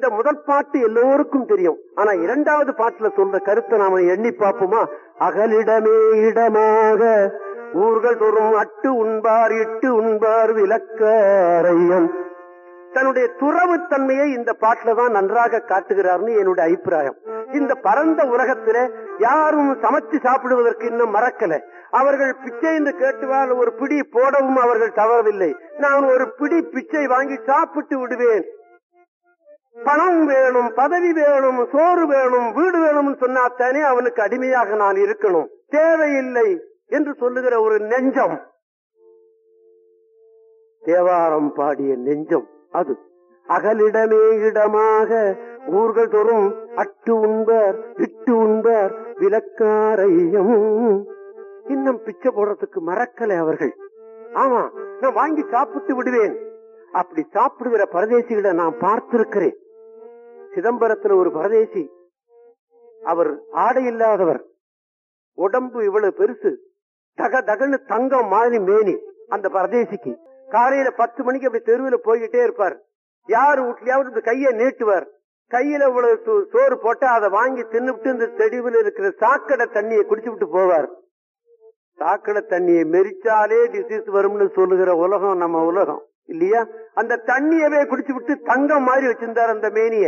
இந்த முதல் பாட்டு எல்லோருக்கும் தெரியும் ஆனா இரண்டாவது பாட்டுல சொல்ற கருத்தை நாம எண்ணி பார்ப்போமா அகலிடமே இடமாக ஊர்கள் தோறும் அட்டு உண்பார் இட்டு உண்பார் விளக்காரையன் தன்னுடைய துறவு தன்மையை இந்த பாட்டுல தான் நன்றாக காட்டுகிறார்னு என்னுடைய அபிப்பிராயம் இந்த பரந்த உலகத்தில யாரும் சமைச்சு சாப்பிடுவதற்கு இன்னும் மறக்கல அவர்கள் பிச்சை என்று கேட்டுவால் ஒரு பிடி போடவும் அவர்கள் தவறவில்லை நான் ஒரு பிடி பிச்சை வாங்கி சாப்பிட்டு விடுவேன் பணம் வேணும் பதவி வேணும் சோறு வேணும் வீடு வேணும்னு சொன்னாத்தானே அவனுக்கு அடிமையாக நான் இருக்கணும் தேவையில்லை என்று சொல்லுகிற ஒரு நெஞ்சம் தேவாரம் பாடிய நெஞ்சம் அது அகலிடமே இடமாக ஊர்கள் தோறும் அட்டு உண்பர் இட்டு உண்பர் விளக்காரையும் இன்னும் பிச்சை போடுறதுக்கு மறக்கலை அவர்கள் ஆமா நான் வாங்கி சாப்பிட்டு விடுவேன் அப்படி சாப்பிடுகிற பரதேசிகளை நான் பார்த்திருக்கிறேன் சிதம்பரத்துல ஒரு பரதேசி அவர் ஆடை இல்லாதவர் உடம்பு இவ்வளவு பெருசு தக தகன்னு தங்கம் மாதிரி மேனி அந்த பரதேசிக்கு காலையில பத்து மணிக்கு அப்படி தெருவில் போய்கிட்டே இருப்பார் யார் வீட்லயாவது இந்த கையை நீட்டுவார் கையில இவ்வளவு சோ- சோறு போட்டா அதை வாங்கி தின்னுவிட்டு இந்த தெடிவில் இருக்கிற சாக்கடை தண்ணியை குடிச்சு விட்டு போவார் சாக்கடை தண்ணியை மெரிச்சாலே டிசீஸ் வரும்னு சொல்லுகிற உலகம் நம்ம உலகம் இல்லையா அந்த தண்ணியவே குடிச்சு விட்டு தங்கம் மாதிரி வச்சிருந்தார் அந்த மேனியை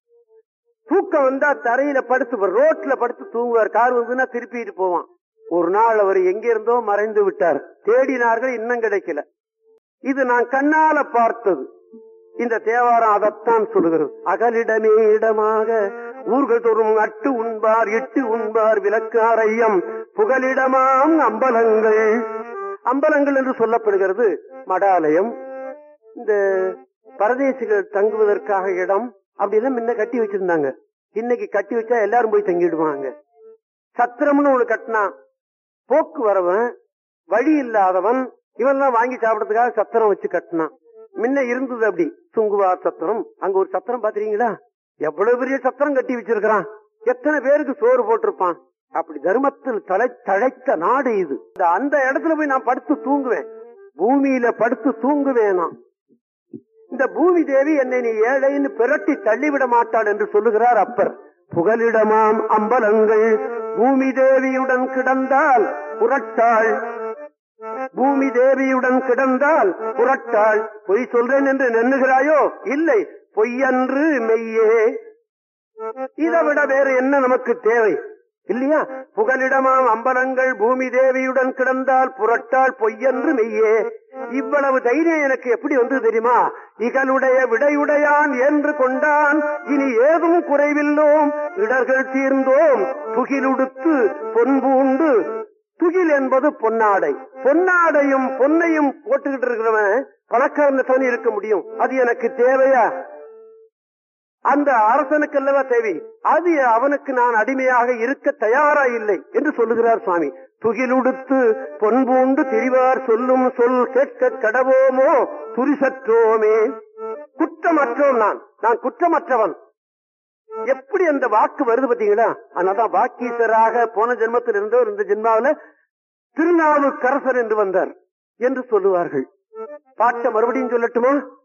தூக்கம் வந்தா தரையில படுத்து ரோட்ல படுத்து தூங்குவார் கார் வந்துன்னா திருப்பிட்டு போவான் ஒரு நாள் அவர் எங்க இருந்தோ மறைந்து விட்டார் தேடினார்கள் இன்னும் கிடைக்கல இது நான் கண்ணால பார்த்தது இந்த தேவாரம் அதைத்தான் சொல்லுகிறது அகலிடமே இடமாக ஊர்கள் தோறும் அட்டு உண்பார் இட்டு உண்பார் விளக்காரையம் புகலிடமாம் அம்பலங்கள் அம்பலங்கள் என்று சொல்லப்படுகிறது மடாலயம் இந்த பரதேசிகள் தங்குவதற்காக இடம் அப்படி எல்லாம் முன்ன கட்டி வச்சிருந்தாங்க இன்னைக்கு கட்டி வச்சா எல்லாரும் போய் தங்கிடுவாங்க சத்திரம்னு ஒண்ணு கட்டினா போக்கு வரவன் வழி இல்லாதவன் இவெல்லாம் வாங்கி சாப்பிடறதுக்காக சத்திரம் வச்சு கட்டினான் முன்ன இருந்தது அப்படி சுங்குவார் சத்திரம் அங்க ஒரு சத்திரம் பாத்துறீங்களா எவ்வளவு பெரிய சத்திரம் கட்டி வச்சிருக்கிறான் எத்தனை பேருக்கு சோறு போட்டிருப்பான் அப்படி தர்மத்தில் தலை தழைத்த நாடு இது இந்த அந்த இடத்துல போய் நான் படுத்து தூங்குவேன் பூமியில படுத்து தூங்குவேன் நான் இந்த பூமி தேவி என்னை நீ ஏழைன்னு பிரட்டி தள்ளிவிட மாட்டாள் என்று சொல்லுகிறார் அப்பர் புகலிடமாம் அம்பலங்கள் பூமி தேவியுடன் கிடந்தால் புரட்டாள் பூமி தேவியுடன் கிடந்தால் புரட்டாள் பொய் சொல்றேன் என்று நெண்ணுகிறாயோ இல்லை பொய்யன்று மெய்யே இதை விட வேற என்ன நமக்கு தேவை இல்லையா புகலிடமாம் அம்பலங்கள் பூமி தேவியுடன் கிடந்தால் புரட்டால் பொய்யன்று மெய்யே இவ்வளவு தைரியம் எனக்கு எப்படி வந்து தெரியுமா இகலுடைய விடையுடையான் என்று கொண்டான் இனி ஏதும் குறைவில்லோம் இடர்கள் தீர்ந்தோம் துகிலுடுத்து பொன்பூண்டு துகில் என்பது பொன்னாடை பொன்னாடையும் பொன்னையும் போட்டுக்கிட்டு இருக்கிறவன் பணக்காரன் இருக்க முடியும் அது எனக்கு தேவையா அந்த அரசனுக்கு அல்லவா தேவை அது அவனுக்கு நான் அடிமையாக இருக்க தயாரா இல்லை என்று சொல்லுகிறார் சுவாமி துகிலுடுத்து பொன்பூண்டு திரிவார் சொல்லும் சொல் கேட்க கடவோமோ துரிசற்றோமே குற்றமற்றோம் நான் நான் குற்றமற்றவன் எப்படி அந்த வாக்கு வருது பாத்தீங்களா அதனாலதான் வாக்கீசராக போன ஜென்மத்தில் இருந்தவர் இந்த ஜென்மாவில திருநாவுக்கரசர் என்று வந்தார் என்று சொல்லுவார்கள் பாட்டை மறுபடியும் சொல்லட்டுமா